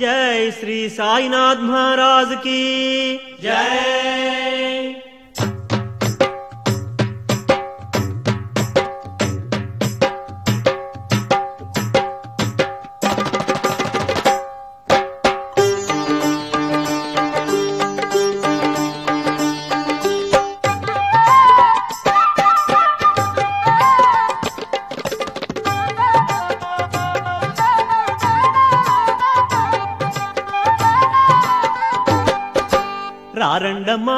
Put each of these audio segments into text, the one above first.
జై శ్రీ సాయినాథ్ మహారాజ్ కి జై రారండమ్మా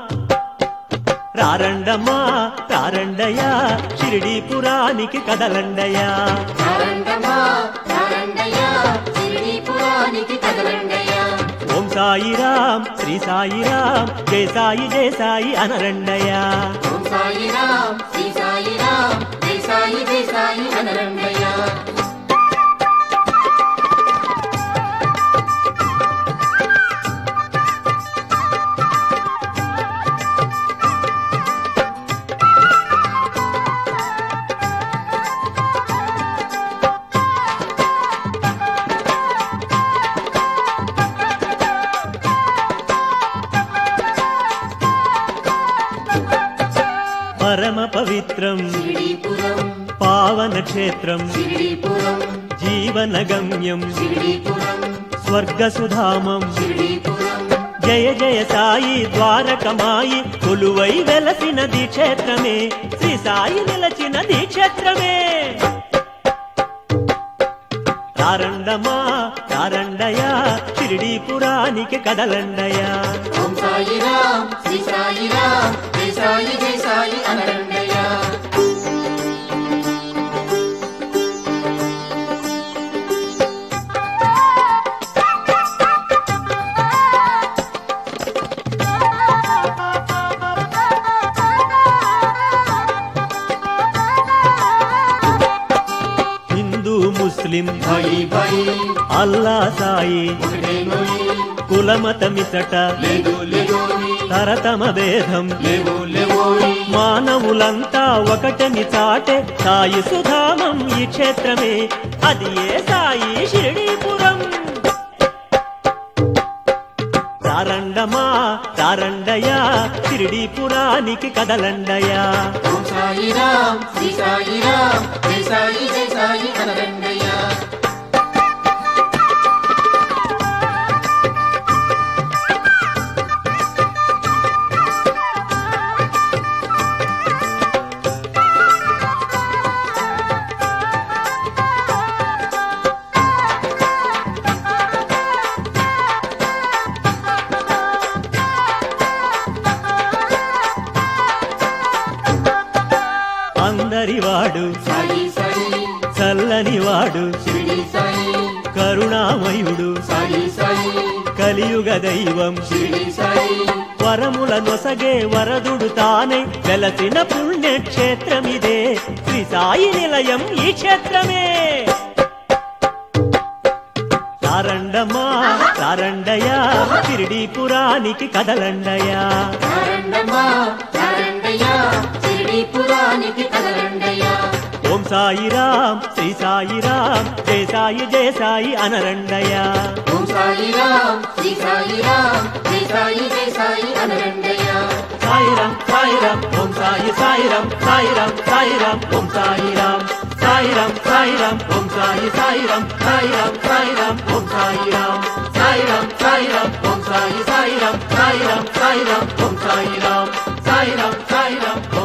రారండమ్మా రారండయ్యా షిరిడీపురానికి కదలండయ్యా తారండమా తారండయ్యా షిరిడీపురానికి కదలండయ్యా ఓం సాయిరాం శ్రీ సాయిరాం జయ సాయి జయ సాయి అనరండయ్యా ఓం సాయిరాం శ్రీ సాయిరాం జై సాయి జై సాయి అనరండయ్యా పరమ పవిత్రం షిరిడీపురం పావన క్షేత్రం షిరిడీపురం జీవన గమ్యం షిరిడీపురం స్వర్గసుధామం షిరిడీపురం జయ జయ సాయి ద్వారకమాయి కొలువై వెలసినది క్షేత్రమే శ్రీ సాయి నిలచినది క్షేత్రమే తారండమా తారండయా షిరిడీపురానికి కదలండయా ఓం సాయిరాం శ్రీ సాయిరాం జై సాయి జై సాయి అనరండయ్యా హిందూ ముస్లిం భయి భయి అల్లా సాయి ఒకటే నోయి కులమతమితట లేదు లేదోయి తరతమ భేదం లేవో లేవోయి మానవులంతా ఒకటని చాటే సాయి సుధామం ఈ క్షేత్రమే అది ఏ సాయి షిరిడీపురం తారండమా తారండయా షిరిడీపురానికి కదలండయా ఓం సాయిరాం శ్రీ సాయిరాం జై సాయి జై సాయి అనరండయ్యా అందరివాడు సాయి సాయి చల్లనివాడు షిరిడి సాయి కరుణామయుడు సాయి సాయి కలియుగ దైవం షిరిడి సాయి వరముల నొసగే వరదుడు తానే వెలసిన పుణ్యక్షేత్రమిదే శ్రీ సాయి నిలయం ఈ క్షేత్రమే తారండమ్మా తారండయా షిరిడీపురానికి కదలండయా తారండమ్మా తారండయ్యా షిరిడీపురానికి కదలండయ్యా ఓం సాయిరాం శ్రీ సాయిరాం జయ సాయి జయ సాయి అనరండయా ఓం సాయిరాం శ్రీ సాయిరాం జై సాయి జై సాయి అనరండయ్యా సాయిరాం సాయిరాం ఓం సాయి సాయిరాం సాయిరాం సాయిరాం ఓం సాయిరాం సాయిరాం సాయిరాం ఓం సాయి సాయిరాం సాయిరాం సాయిరాం ఓం సాయిరాం సాయిరాం సాయిరాం ఓం సాయి సాయిరాం సాయిరాం సాయిరాం ఓం సాయిరాం సాయిరాం సాయిరాం ఓం